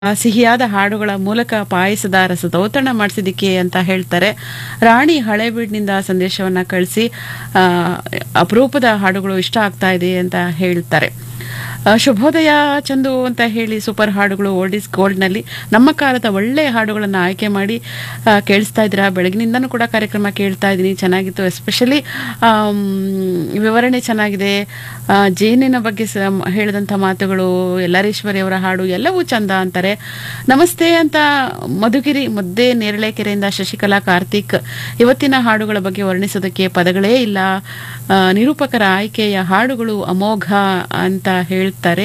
ಆ ಸಿಹಿಯಾದ ಹಾಡುಗಳ ಮೂಲಕ ಪಾಯಸದ ರಸದೌತಣ ಮಾಡಿಸಿದ್ದಕ್ಕೆ ಅಂತ ಹೇಳ್ತಾರೆ ರಾಣಿ ಹಳೇಬೀಡಿನಿಂದ ಸಂದೇಶವನ್ನ ಕಳಿಸಿ ಆ, ಅಪರೂಪದ ಹಾಡುಗಳು ಇಷ್ಟ ಆಗ್ತಾ ಇದೆ ಅಂತ ಹೇಳ್ತಾರೆ ಆ, ಶುಭೋದಯ ಚಂದು ಅಂತ ಹೇಳಿ ಸೂಪರ್ ಹಾಡುಗಳು ಓಲ್ಡ್ ಇಸ್ ಗೋಲ್ಡ್ ನಲ್ಲಿ ನಮ್ಮ ಕಾಲದ ಒಳ್ಳೆಯ ಹಾಡುಗಳನ್ನು ಆಯ್ಕೆ ಮಾಡಿ ಆ, ಕೇಳಿಸ್ತಾ ಇದ್ದೀರಾ ಬೆಳಗಿನಿಂದನೂ ಕೂಡ ಕಾರ್ಯಕ್ರಮ ಕೇಳ್ತಾ ಇದ್ದೀನಿ ಚೆನ್ನಾಗಿತ್ತು ಎಸ್ಪೆಷಲಿ ವಿವರಣೆ ಚೆನ್ನಾಗಿದೆ ಆ, ಜೇನಿನ ಬಗ್ಗೆ ಸ ಹೇಳಿದಂಥ ಮಾತುಗಳು ಎಲ್ಲರೇಶ್ವರಿ ಅವರ ಹಾಡು ಎಲ್ಲವೂ ಚಂದ ಅಂತಾರೆ ನಮಸ್ತೆ ಅಂತ ಮಧುಗಿರಿ ಮುದ್ದೆ ನೇರಳೆಕೆರೆಯಿಂದ ಶಶಿಕಲಾ ಕಾರ್ತಿಕ್ ಇವತ್ತಿನ ಹಾಡುಗಳ ಬಗ್ಗೆ ವರ್ಣಿಸೋದಕ್ಕೆ ಪದಗಳೇ ಇಲ್ಲ ಆ, ನಿರೂಪಕರ ಆಯ್ಕೆಯ ಹಾಡುಗಳು ಅಮೋಘ ಅಂತ ಹೇಳ್ತಾರೆ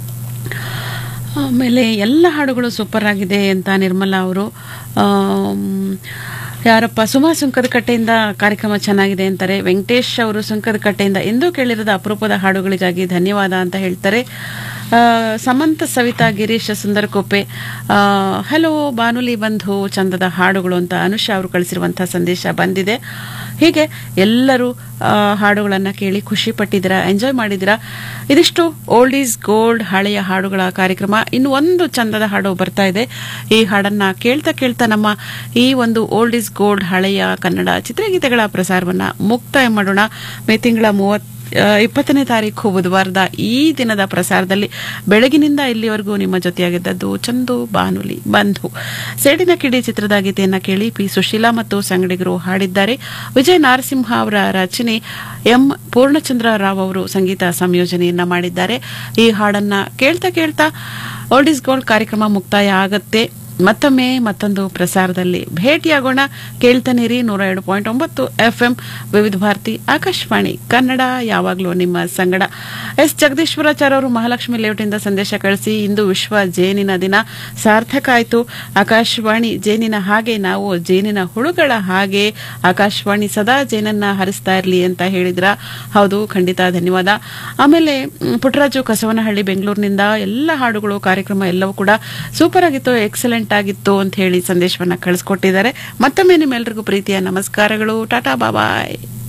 ಆಮೇಲೆ ಎಲ್ಲ ಹಾಡುಗಳು ಸೂಪರ್ ಆಗಿದೆ ಅಂತ ನಿರ್ಮಲಾ ಅವರು ಆಮ್, ಯಾರಪ್ಪ ಸುಮಾ ಸುಂಕದಕಟ್ಟೆಯಿಂದ ಕಾರ್ಯಕ್ರಮ ಚೆನ್ನಾಗಿದೆ ಅಂತಾರೆ ವೆಂಕಟೇಶ್ ಅವರು ಸುಂಕದಕಟ್ಟೆಯಿಂದ ಎಂದೂ ಕೇಳಿರದ ಅಪರೂಪದ ಹಾಡುಗಳಿಗಾಗಿ ಧನ್ಯವಾದ ಅಂತ ಹೇಳ್ತಾರೆ ಆ, ಸಮಂತ ಸವಿತಾ ಗಿರೀಶ್ ಸುಂದರಕೋಪೆ ಹಲೋ ಬಾನುಲಿ ಬಂಧು ಚಂದದ ಹಾಡುಗಳು ಅಂತ ಅನುಷಾ ಅವರು ಕಳಿಸಿರುವಂತಹ ಸಂದೇಶ ಬಂದಿದೆ ಹೀಗೆ ಎಲ್ಲರೂ ಆ, ಹಾಡುಗಳನ್ನ ಕೇಳಿ ಖುಷಿ ಪಟ್ಟಿದ್ದೀರಾ ಎಂಜಾಯ್ ಮಾಡಿದ್ದೀರಾ ಇದಿಷ್ಟು ಓಲ್ಡ್ ಈಸ್ ಗೋಲ್ಡ್ ಹಳೆಯ ಹಾಡುಗಳ ಕಾರ್ಯಕ್ರಮ ಇನ್ನು ಒಂದು ಚಂದದ ಹಾಡು ಬರ್ತಾ ಇದೆ ಈ ಹಾಡನ್ನ ಕೇಳ್ತಾ ಕೇಳ್ತಾ ನಮ್ಮ ಈ ಒಂದು ಓಲ್ಡ್ ಈಸ್ ಗೋಲ್ಡ್ ಹಳೆಯ ಕನ್ನಡ ಚಿತ್ರಗೀತೆಗಳ ಪ್ರಸಾರವನ್ನ ಮುಕ್ತಾಯ ಮಾಡೋಣ ಮೇ ತಿಂಗಳ ಮೂವತ್ ಆ, ಇಪ್ಪತ್ತನೇ ತಾರೀಕು ಬುಧವಾರದ ಈ ದಿನದ ಪ್ರಸಾರದಲ್ಲಿ ಬೆಳಗಿನಿಂದ ಇಲ್ಲಿವರೆಗೂ ನಿಮ್ಮ ಜೊತೆಯಾಗಿದ್ದದ್ದು ಚಂದು ಬಾನುಲಿ ಬಂಧು ಸೇಡಿನ ಕಿಡಿ ಚಿತ್ರದ ಗೀತೆಯನ್ನ ಕೇಳಿ ಪಿ ಸುಶೀಲಾ ಮತ್ತು ಸಂಗಡಿಗರು ಹಾಡಿದ್ದಾರೆ ವಿಜಯ ನಾರಸಿಂಹ ಅವರ ರಚನೆ ಎಂ ಪೂರ್ಣಚಂದ್ರ ರಾವ್ ಅವರು ಸಂಗೀತ ಸಂಯೋಜನೆಯನ್ನ ಮಾಡಿದ್ದಾರೆ ಈ ಹಾಡನ್ನ ಕೇಳ್ತಾ ಕೇಳ್ತಾ ಓಲ್ಡ್ ಇಸ್ ಗೋಲ್ಡ್ ಕಾರ್ಯಕ್ರಮ ಮುಕ್ತಾಯ ಆಗತ್ತೆ ಮತ್ತೊಮ್ಮೆ ಮತ್ತೊಂದು ಪ್ರಸಾರದಲ್ಲಿ ಭೇಟಿಯಾಗೋಣ ಕೇಳ್ತಾನಿರಿ ನೂರ ಎರಡು ಪಾಯಿಂಟ್ ಒಂಬತ್ತು ಎಫ್ ಎಂ ವಿವಿಧ ಭಾರತಿ ಆಕಾಶವಾಣಿ ಕನ್ನಡ ಯಾವಾಗಲೂ ನಿಮ್ಮ ಸಂಗಡ ಎಸ್ ಜಗದೀಶ್ವರಾಚಾರ್ಯ ಅವರು ಮಹಾಲಕ್ಷ್ಮಿ ಲೇಔಟಿಂದ ಸಂದೇಶ ಕಳಿಸಿ ಇಂದು ವಿಶ್ವ ಜೇನಿನ ದಿನ ಸಾರ್ಥಕ ಆಯಿತು ಆಕಾಶವಾಣಿ ಜೇನಿನ ಹಾಗೆ ನಾವು ಜೇನಿನ ಹುಳುಗಳ ಹಾಗೆ ಆಕಾಶವಾಣಿ ಸದಾ ಜೇನನ್ನ ಹರಿಸ್ತಾ ಇರಲಿ ಅಂತ ಹೇಳಿದ್ರ ಹೌದು ಖಂಡಿತ ಧನ್ಯವಾದ ಆಮೇಲೆ ಮ್, ಪುಟ್ಟರಾಜು ಕಸವನಹಳ್ಳಿ ಬೆಂಗಳೂರಿನಿಂದ ಎಲ್ಲ ಹಾಡುಗಳು ಕಾರ್ಯಕ್ರಮ ಎಲ್ಲವೂ ಕೂಡ ಸೂಪರ್ ಆಗಿತ್ತು ಎಕ್ಸಲೆಂಟ್ ಆಗಿತ್ತು ಅಂತ ಹೇಳಿ ಸಂದೇಶವನ್ನ ಕಳಿಸ್ಕೊಟ್ಟಿದ್ದಾರೆ ಮತ್ತೊಮ್ಮೆ ನಿಮ್ಮೆಲ್ಲರಿಗೂ ಪ್ರೀತಿಯ ನಮಸ್ಕಾರಗಳು ಟಾಟಾ ಬಾಬಾಯ್